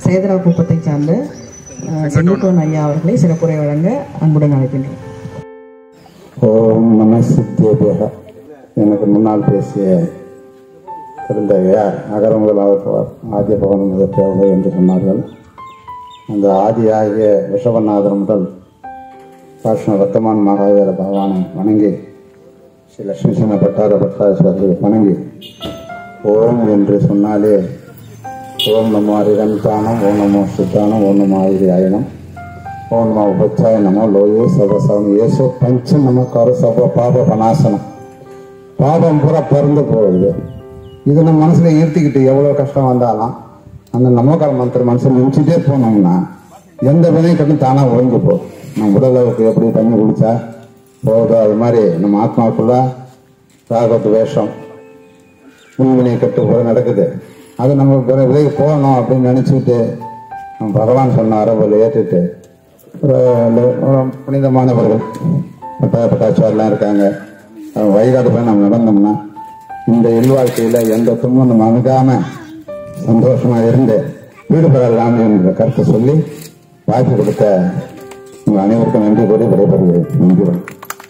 சேதரா குப்பத்தை சார்ந்த அஹ், செங்குட்டுவன் ஐயா அவர்களை சிறப்புரை வழங்க அன்புடன் அழைக்கின்றேன் ஓம் நம சித்தேபியக எனக்கு முன்னால் பேசிய திருந்தையார் அகரமுதல் அவர் ஆதிய பவன் முதற்கவலை என்று சொன்னார்கள் அந்த ஆதியாகிய ரிஷபநாதர் முதல் காஷ்ம வர்த்தமான் மகாவீர பகவானை வணங்கி ஸ்ரீ லட்சுமி சின்ன பட்டார பட்டாரஸ்வரர்களை வணங்கி ஓம் என்று சொன்னாலே ஓம் நமோ அரிரந்தானம் ஓம் நமோ சித்தானம் ஓம் நமோ ஆயிரம் ஓம் நம உபச்சாய நமோ லோயே சவசவம் ஏசோ பஞ்ச நமக்கார சவ பாப பனாசனம் பாபம் பூரா பறந்து போகுது இது நம்ம மனசுல ஈர்த்திக்கிட்டு எவ்வளவு கஷ்டம் வந்தாலும் அந்த நமக்கார மந்திர மனசுல நினைச்சிட்டே போனோம்னா எந்த வினையும் கண்டு தானா ஒழுங்கி போகும் நம்ம உடலுக்கு எப்படி தண்ணி குடிச்சா போகுதோ அது மாதிரி நம்ம ஆத்மாவுக்குள்ள ராகத்து வேஷம் முன்வினை கட்டு போல நடக்குது அது நம்ம பிற விலைக்கு போகணும் அப்படின்னு நினைச்சுக்கிட்டு நம்ம பகவான் சொன்ன அரபுல ஏற்றுட்டு ஒரு ஒரு புனிதமானவர்கள் பட்டாய பட்டாச்சாரெலாம் இருக்காங்க அவங்க வழிகாட்டு போய் நம்ம நடந்தோம்னா இந்த இல்வாழ்க்கையில எந்த துன்பம் நம்ம அணுகாம சந்தோஷமா இருந்து வீடு பெறலாம் என்ற கருத்தை சொல்லி வாய்ப்பு கொடுத்த உங்க அனைவருக்கும் நன்றி கூறி விடைபெறுகிறேன் நன்றி வணக்கம்.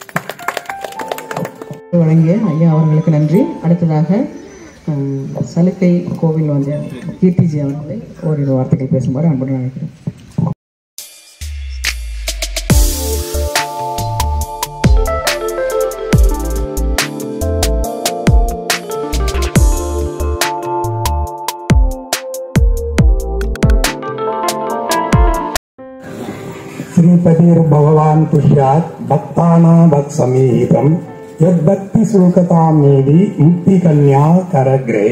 வழங்கிய ஐயா அவர்களுக்கு நன்றி அடுத்ததாக அஹ், சலுக்கை கோவில் வந்த கீர்த்திஜி அவர்களை ஓரிரு வார்த்தைகள் பேசுமாறு அன்புடன் அழைக்கிறேன் श्रीपतिर्भगवान् तुष्यात् भक्तानाभक्समीहितम् यद्भक्तिशुल्कताமேவி முக்தி கன்யா கரக்ரே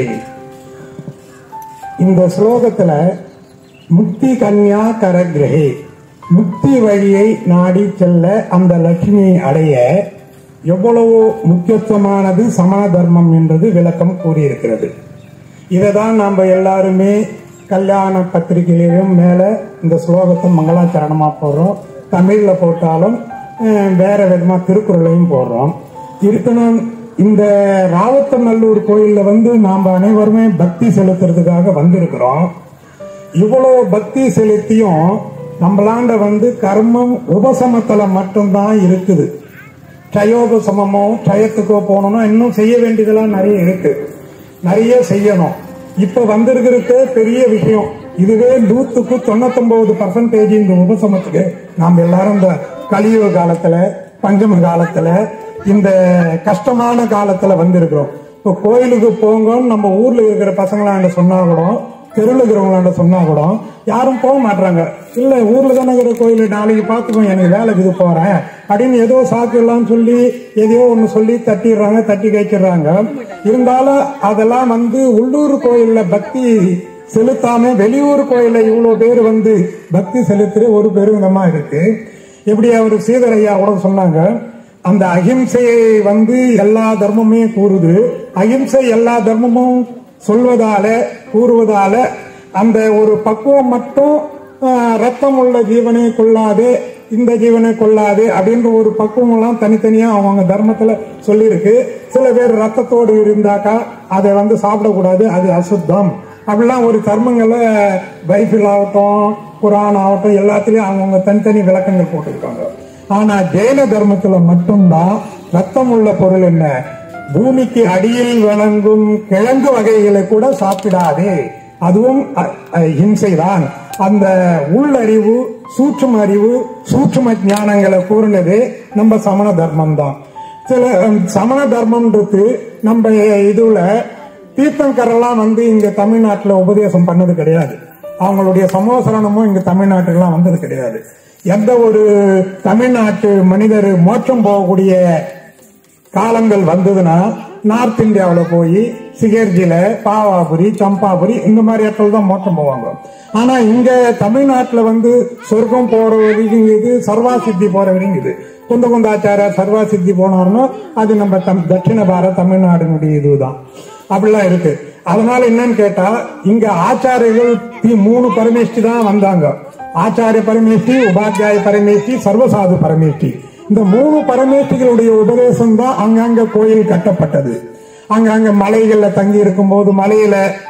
இந்த ஸ்லோகத்துல முக்தி கன்யா கரக்ரே முக்தி வழியை நாடி செல்ல அந்த லட்சுமியை அடைய எவ்வளவு முக்கியத்துவமானது சமண தர்மம் என்றது விளக்கம் கூறியிருக்கிறது இதை தான் நாம் எல்லாருமே கல்யாண பத்திரிகையிலையும் மேலே இந்த ஸ்லோகத்தை மங்களாச்சரணமா போடுறோம் தமிழில் போட்டாலும் அஹ், வேற விதமாக திருக்குறளையும் போடுறோம் இருக்கணும் இந்த ராவத்தநல்லூர் கோயிலில் வந்து நாம் அனைவருமே பக்தி செலுத்துறதுக்காக வந்திருக்கிறோம் இவ்வளவு பக்தி செலுத்தியும் நம்மளாண்ட வந்து கர்மம் உபசமத்துல மட்டும்தான் இருக்குது ட்சயோபசமமோ ட்சயத்துக்கோ போகணும்னா இன்னும் செய்ய வேண்டியதெல்லாம் நிறைய இருக்கு நிறைய செய்யணும் இப்ப வந்திருக்கிறது பெரிய விஷயம் இதுவே நூத்துக்கு தொண்ணூத்தொன்பது பர்சன்டேஜ் இந்த உபசமத்துக்கு நாம் எல்லாரும் இந்த கலியுக காலத்துல பஞ்சம காலத்துல இந்த கஷ்டமான காலத்துல வந்திருக்கிறோம் இப்போ கோயிலுக்கு போங்கன்னு நம்ம ஊர்ல இருக்கிற பசங்களாண்ட சொன்னா கூட தெருவில் இருக்கிறவங்களாண்ட சொன்னா கூட யாரும் போக மாட்டாங்க இல்ல ஊர்ல தானே இருக்கிற கோயில் நாளைக்கு பார்த்துக்கோ எனக்கு வேலைக்கு இது போறேன் அப்படின்னு ஏதோ சாக்கு எல்லாம் சொல்லி எதையோ ஒண்ணு சொல்லி தட்டிடுறாங்க தட்டி கழிச்சிடுறாங்க இருந்தாலும் அதெல்லாம் வந்து உள்ளூர் கோயில்ல பக்தி செலுத்தாம வெளியூர் கோயில்ல இவ்வளவு பேர் வந்து பக்தி செலுத்துற ஒரு பெருமிதமா இருக்கு எப்படி அவர் சீதரையா கூட சொன்னாங்க அந்த அகிம்சையை வந்து எல்லா தர்மமே கூறுது அகிம்சை எல்லா தர்மமும் சொல்வதால கூறுவதால அந்த ஒரு பக்குவம் மட்டும் ஆஹ், ரத்தம் உள்ள ஜீவனை கொள்ளாது இந்த ஜீவனை கொள்ளாது அப்படின்ற ஒரு பக்குவம் எல்லாம் தனித்தனியா அவங்க தர்மத்துல சொல்லியிருக்கு சில பேர் ரத்தத்தோடு இருந்தாக்கா அதை வந்து சாப்பிடக்கூடாது அது அசுத்தம் அப்படிலாம் ஒரு தர்மங்களை பைபிள் ஆகட்டும் குரான் ஆகட்டும் எல்லாத்துலயும் அவங்கவுங்க தனித்தனி விளக்கங்கள் போட்டிருக்காங்க ஆனா ஜெயின தர்மத்துல மட்டும்தான் ரத்தம் உள்ள பொருள் என்ன பூமிக்கு அடியில் வழங்கும் கிழங்கு வகைகளை கூட சாப்பிடாதே அதுவும் அ- அ- ஹிம்சைதான் அந்த உள்ளறிவு சூட்சும அறிவு சூட்சும ஞானங்களை கூறினது நம்ம சமண தர்மம் தான் சில ஹம், சமண தர்மம்ன்றது நம்ம இதுல தீர்த்தங்கரெல்லாம் வந்து இங்க தமிழ்நாட்டுல உபதேசம் பண்ணது கிடையாது அவங்களுடைய சமோசரணமும் இங்க தமிழ்நாட்டுக்கெல்லாம் வந்தது கிடையாது எந்த ஒரு தமிழ்நாட்டு மனிதர் மோட்சம் போகக்கூடிய காலங்கள் வந்ததுன்னா நார்த் இந்தியாவில் போய் சிகர்ஜில பாவாபுரி சம்பாபுரி இந்த மாதிரி இடத்துல தான் மோட்சம் போவாங்க ஆனா இங்க தமிழ்நாட்டுல வந்து சொர்க்கம் போற வரைக்கும் இது சர்வா சித்தி போற வரைக்கும் இது குந்த குந்தாச்சார சர்வா சித்தி போனாருன்னா அது நம்ம தம் தட்சிண பாரத தமிழ்நாடுனுடைய இதுதான் அப்படிலாம் இருக்கு அதனால என்னன்னு கேட்டா இங்க ஆச்சாரியர்கள் தி- மூணு பரமேஷ்டி தான் வந்தாங்க ஆச்சாரிய பரமேஷ்டி உபாத்தியாய பரமேஷ்டி சர்வசாது பரமேஷ்டி இந்த மூணு பரமேஷ்டிகளுடைய உபதேசம் தான் அங்கங்க கோயில் கட்டப்பட்டது அங்கங்க மலைகள்ல தங்கி இருக்கும்போது மலையில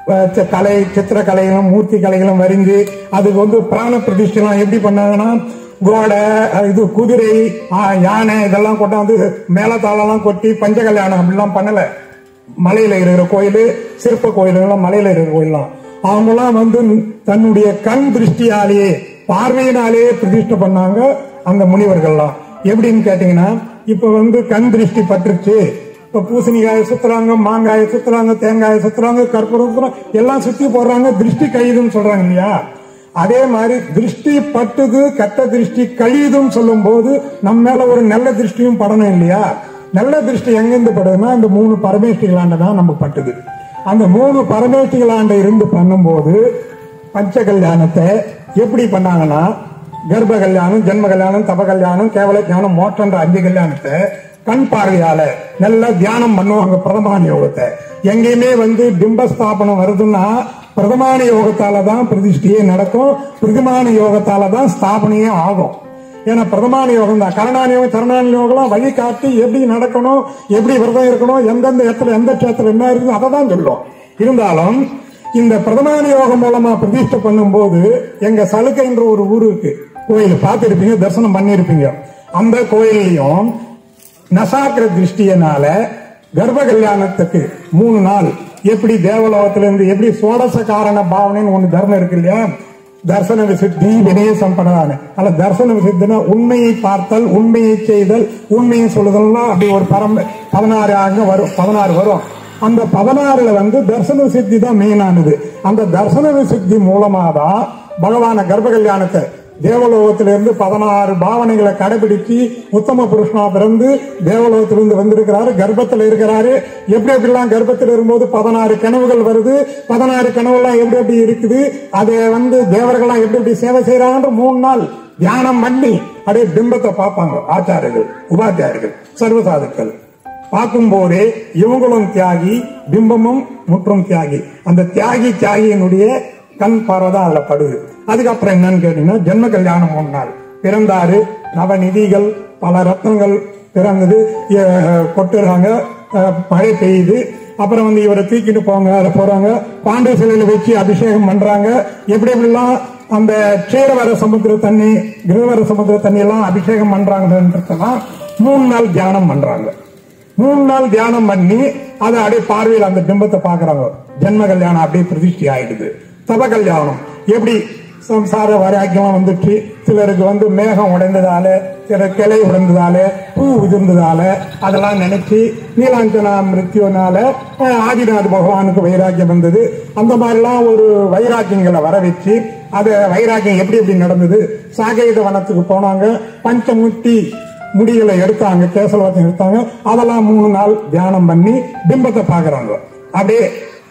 அஹ், சி- கலை சித்திர கலைகளும் மூர்த்தி கலைகளும் வரைந்து அதுக்கு வந்து பிராண பிரதிஷ்டெல்லாம் எப்படி பண்ணாங்கன்னா கோடை அஹ், இது குதிரை ஆஹ், யானை இதெல்லாம் கொண்டாந்து மேலத்தாளெல்லாம் கொட்டி பஞ்ச கல்யாணம் அப்படிலாம் பண்ணல மலையில இருக்கிற கோயில் சிற்ப கோயில்கள்லாம் மலையில இருக்கிற கோயில்லாம் அவங்களாம் வந்து தன்னுடைய கண் திருஷ்டியாலேயே பார்வையினாலேயே பிரதிஷ்டை பண்ணாங்க அந்த முனிவர்கள்லாம் எப்படின்னு கேட்டீங்கன்னா இப்ப வந்து கண் திருஷ்டி பட்டுருச்சு இப்ப பூசணிக்காயை சுத்துறாங்க மாங்காயை சுத்துறாங்க தேங்காயை சுத்துறாங்க கற்பூரம் சுத்துறாங்க எல்லாம் சுத்தி போடுறாங்க திருஷ்டி கழியுதுன்னு சொல்றாங்க இல்லையா அதே மாதிரி திருஷ்டி பட்டுது கெட்ட திருஷ்டி கழியுதுன்னு சொல்லும் போது நம்ம மேல ஒரு நல்ல திருஷ்டியும் படணும் இல்லையா நல்ல திருஷ்டி எங்கிருந்து படுதுன்னா இந்த மூணு பரமேஷ்டிகளாண்ட தான் நமக்கு பட்டுது அந்த மூணு பரமேஷ்டிகளாண்ட இருந்து பண்ணும்போது பஞ்ச கல்யாணத்தை எப்படி பண்ணாங்கன்னா கர்ப்ப கல்யாணம் ஜென்ம கல்யாணம் தப கல்யாணம் கேவல ஞானம் மோட்டன்ற அஞ்சு கல்யாணத்தை கண் பார்வையால நல்லா தியானம் பண்ணுவாங்க பிரதமான யோகத்தை எங்கேயுமே வந்து பிம்பஸ்தாபனம் வருதுன்னா பிரதமான யோகத்தால தான் பிரதிஷ்டியே நடக்கும் பிரதிமான யோகத்தால தான் ஸ்தாபனையே ஆகும் ஏன்னா பிரதமான யோகம் தான் கரணான யோகம் சரணான யோகம் வழி காட்டி எப்படி நடக்கணும் எப்படி விரதம் இருக்கணும் எந்தெந்த இடத்துல எந்த கஷேத்திரம் என்ன இருக்குது அதை தான் சொல்லும் இருந்தாலும் இந்த பிரதமான யோகம் மூலமா பிரதிஷ்டை பண்ணும்போது எங்க சலுக்கைன்ற ஒரு ஊர் இருக்கு கோயில் பார்த்திருப்பீங்க தரிசனம் பண்ணிருப்பீங்க அந்த கோயிலையும் நசாக்கிர திருஷ்டியனால கர்ப்ப கல்யாணத்துக்கு மூணு நாள் எப்படி தேவலோகத்திலிருந்து எப்படி சோடச காரண பாவனைன்னு ஒண்ணு தர்மம் இருக்கு இல்லையா தர்சன விசுத்தி வினய சம்படான அல்ல தர்சன விசுத்தினா உண்மையை பார்த்தல் உண்மையை செய்தல் உண்மையை சொல்லுதல்லாம் அப்படி ஒரு பரம்ப பதினாறு அங்க வரும் பதினாறு வரும் அந்த பதினாறுல வந்து தர்சன விசுத்தி தான் மெயினானது அந்த தர்சன விசுத்தி மூலமா தான் பகவான கர்ப்ப கல்யாணத்தை தேவலோகத்திலிருந்து பதினாறு பாவனைகளை கடைபிடிச்சு உத்தம புருஷனா பிறந்து தேவலோகத்திலிருந்து வந்திருக்கிறாரு கர்ப்பத்தில் இருக்கிறாரு எப்படி எப்படிலாம் கர்ப்பத்தில் இருக்கும்போது பதினாறு கனவுகள் வருது பதினாறு கனவுலாம் எப்படி எப்படி இருக்குது அதை வந்து தேவர்கள்லாம் எப்படி எப்படி சேவை செய்யறாங்கன்ற மூணு நாள் தியானம் பண்ணி அப்படியே பிம்பத்தை பார்ப்பாங்க ஆச்சாரியர்கள் உபாத்தியாயர்கள் சர்வசாதுக்கள் பார்க்கும் போதே இவங்களும் தியாகி பிம்பமும் முற்றும் தியாகி அந்த தியாகி தியாகியினுடைய கண் பார்வை தான் அதுல படுது அதுக்கப்புறம் என்னன்னு கேட்டீங்கன்னா ஜென்ம கல்யாணம் மூணு நாள் பிறந்தாரு நவநிதிகள் பல ரத்னங்கள் பிறந்தது எ- கொட்டுறாங்க அஹ், மழை பெய்யுது அப்புறம் வந்து இவரை தூக்கிட்டு போங்க அதை போறாங்க பாண்டிய சிலையில வச்சு அபிஷேகம் பண்றாங்க எப்படி எப்படிலாம் அந்த க்ஷீரவர சமுத்திர தண்ணி கிருவர சமுத்திர தண்ணி எல்லாம் அபிஷேகம் பண்றாங்கன்றதெல்லாம் மூணு நாள் தியானம் பண்றாங்க மூணு நாள் தியானம் பண்ணி அதை அப்படியே பார்வையில் அந்த பிம்பத்தை பாக்குறாங்க ஜென்ம கல்யாணம் அப்படியே பிரதிஷ்டி ஆயிடுது தப கல்யாணம் எப்படி சம்சார வராக்கியம் வந்துட்டு சிலருக்கு வந்து மேகம் உடைந்ததால சில கிளை உடைந்ததால பூ உதிர்ந்ததால அதெல்லாம் நினைச்சு நீலாஞ்சனா மிருத்யுனால அஹ், ஆதிநாத் பகவானுக்கு வைராக்கியம் வந்தது அந்த மாதிரிலாம் ஒரு வைராக்கியங்களை வர வச்சு அது வைராக்கியம் எப்படி எப்படி நடந்தது சாகேத வனத்துக்கு போனாங்க பஞ்சமுட்டி முடிகளை எடுத்தாங்க கேசவத்தை எடுத்தாங்க அதெல்லாம் மூணு நாள் தியானம் பண்ணி பிம்பத்தை பாக்குறாங்க அப்படியே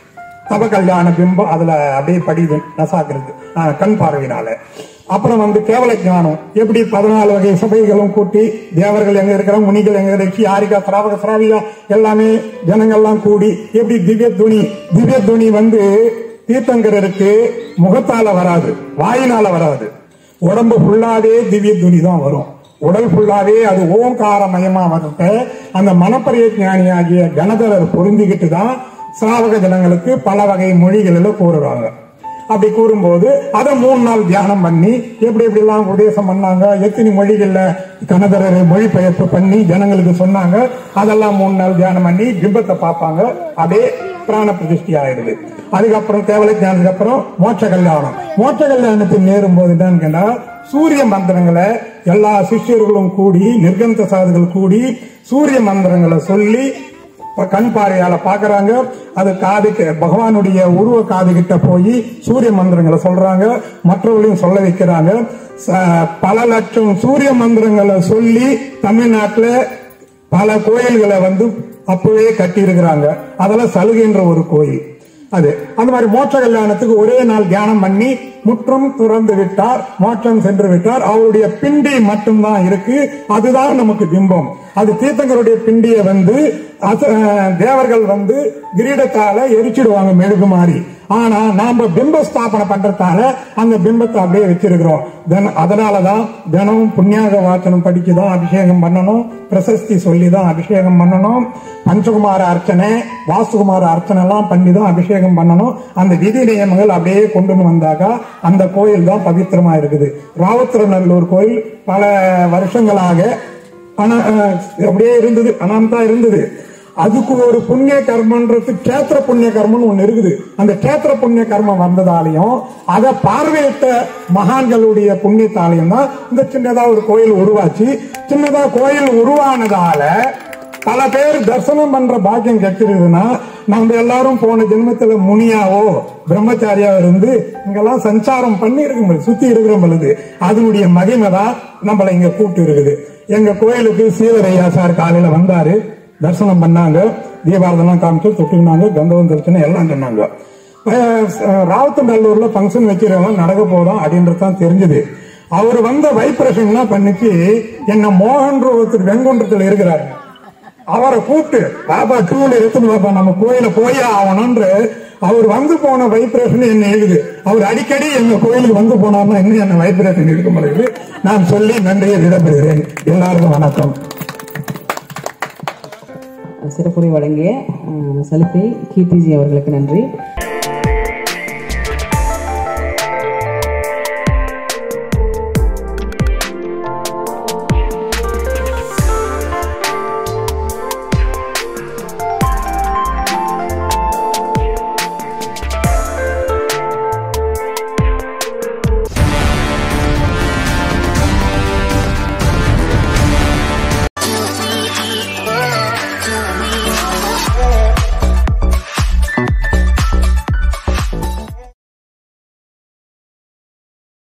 தப கல்யாண பிம்பம் அதுல அப்படியே படியுது நசாக்குறது ஆஹ், கண் பார்வையினால அப்புறம் வந்து கேவல ஞானம் எப்படி பதினாலு வகை சபைகளும் கூட்டி தேவர்கள் எங்க இருக்கிற முனிகள் எங்க இருக்கு யாரிகா திராவக திராவிகா எல்லாமே ஜனங்கள்லாம் கூடி எப்படி திவ்ய துணி திவ்ய துணி வந்து தீர்த்தங்கரருக்கு முகத்தால வராது வாயினால வராது உடம்பு ஃபுல்லாவே திவ்ய துணி தான் வரும் உடல் ஃபுல்லாவே அது ஓங்காரமயமா வந்துட்டு அந்த மனப்பரிய ஞானியாகிய கணதரர் பொருந்திக்கிட்டு தான் சாவக ஜனங்களுக்கு பல வகை மொழிகளில் கூறுறாங்க அப்படி கூறும்போது அதை மூணு நாள் தியானம் பண்ணி எப்படி எப்படி எல்லாம் உபதேசம் பண்ணாங்க எத்தனை மொழிகள்ல கணதரர் மொழிபெயர்ப்பு பண்ணி ஜனங்களுக்கு சொன்னாங்க அதெல்லாம் மூணு நாள் தியானம் பண்ணி பிம்பத்தை பார்ப்பாங்க அப்படியே பிராண பிரதிஷ்டி ஆயிடுது அதுக்கப்புறம் கேவல ஞானத்துக்கு அப்புறம் மோட்ச கல்யாணம் மோட்ச கல்யாணத்துக்கு நேரும் போது என்னன்னு கேட்டா சூரிய மந்திரங்களை எல்லா சிஷ்யர்களும் கூடி நிர்கந்த சாதுகள் கூடி சூரிய மந்திரங்களை சொல்லி இப்ப கண் பார்வையால பாக்குறாங்க அது காதுக்கு பகவானுடைய உருவ காது கிட்ட போய் சூரிய மந்திரங்களை சொல்றாங்க மற்றவர்களையும் சொல்ல வைக்கிறாங்க ச- பல லட்சம் சூரிய மந்திரங்களை சொல்லி தமிழ்நாட்டுல பல கோயில்களை வந்து அப்பவே கட்டி இருக்கிறாங்க அதெல்லாம் சலுகைன்ற ஒரு கோயில் அது அந்த மாதிரி மோட்ச கல்யாணத்துக்கு ஒரே நாள் தியானம் பண்ணி முற்றும் துறந்து விட்டார் மோட்சம் சென்று விட்டார் அவருடைய பிண்டி மட்டும்தான் இருக்கு அதுதான் நமக்கு பிம்பம் அது தீர்த்தங்கருடைய பிண்டியை வந்து அச- அஹ் தேவர்கள் வந்து கிரீடத்தால எரிச்சிடுவாங்க மெழுகு மாதிரி ஆனா நாம பிம்ப ஸ்தாபனை பண்றதால அந்த பிம்பத்தை அப்படியே வச்சிருக்கிறோம் தின- அதனாலதான் தினமும் புண்ணியாக வாசனம் படிச்சு தான் அபிஷேகம் பண்ணணும் பிரசஸ்தி சொல்லி தான் அபிஷேகம் பண்ணணும் பஞ்சகுமார அர்ச்சனை வாசுகுமார அர்ச்சனை எல்லாம் பண்ணி தான் அபிஷேகம் பண்ணணும் அந்த விதி நியமங்கள் அப்படியே கொண்டு வந்தாக்கா அந்த கோயில் தான் பவித்திரமா இருக்குது ராவத்திரநல்லூர் கோயில் பல வருஷங்களாக ஆனா அஹ், அப்படியே இருந்தது அனாமத்தா இருந்தது அதுக்கு ஒரு புண்ணிய கர்மன்றது கேத்திர புண்ணிய கர்மம்னு ஒண்ணு இருக்குது அந்த கேத்திர புண்ணிய கர்மம் வந்ததாலையும் அதை பார்வையிட்ட மகான்களுடைய புண்ணியத்தாலையும் தான் இந்த சின்னதா ஒரு கோயில் உருவாச்சு சின்னதா கோயில் உருவானதால பல பேர் தரிசனம் பண்ற பாக்கியம் கிடைச்சிருக்குதுன்னா நம்ம எல்லாரும் போன ஜென்மத்துல முனியாவோ பிரம்மச்சாரியாவோ இருந்து இங்கெல்லாம் சஞ்சாரம் பண்ணி இருக்கும் பொழுது, சுத்தி இருக்கிற பொழுது அதனுடைய மகிமை தான் நம்மள இங்க கூப்பிட்டு இருக்குது எங்க கோயிலுக்கு சீவரையா சார் காலையில வந்தாரு தரிசனம் பண்ணாங்க தீபாரதெல்லாம் காமிச்சு தொட்டுக்கினாங்க கந்தவம் தரிசனம் எல்லாம் சொன்னாங்க ராவத்தண்டல்லூர்ல ஃபங்க்ஷன் வச்சிருக்கலாம் நடக்க போதும் அப்படின்றது தான் தெரிஞ்சது அவர் வந்த வைப்ரேஷன்லாம் பண்ணிச்சு என்ன மோகன் ஒருத்தர் வெங்குன்றத்துல இருக்கிறாரு அவரை கூப்பிட்டு பாபா டூல எடுத்துன்னு பாப்பா நம்ம கோயில போயே ஆகணும்ன்ற அவர் வந்து போன வைப்ரேஷன் என்ன எழுது அவர் அடிக்கடி எங்க கோயிலுக்கு வந்து போனார்னா இன்னும் என்ன வைப்ரேஷன் இருக்க முடியுது நான் சொல்லி நன்றியை விடப்படுகிறேன் எல்லாருக்கும் வணக்கம் சிறப்புரை வழங்கிய அஹ், சலுகை கீர்த்திஜி அவர்களுக்கு நன்றி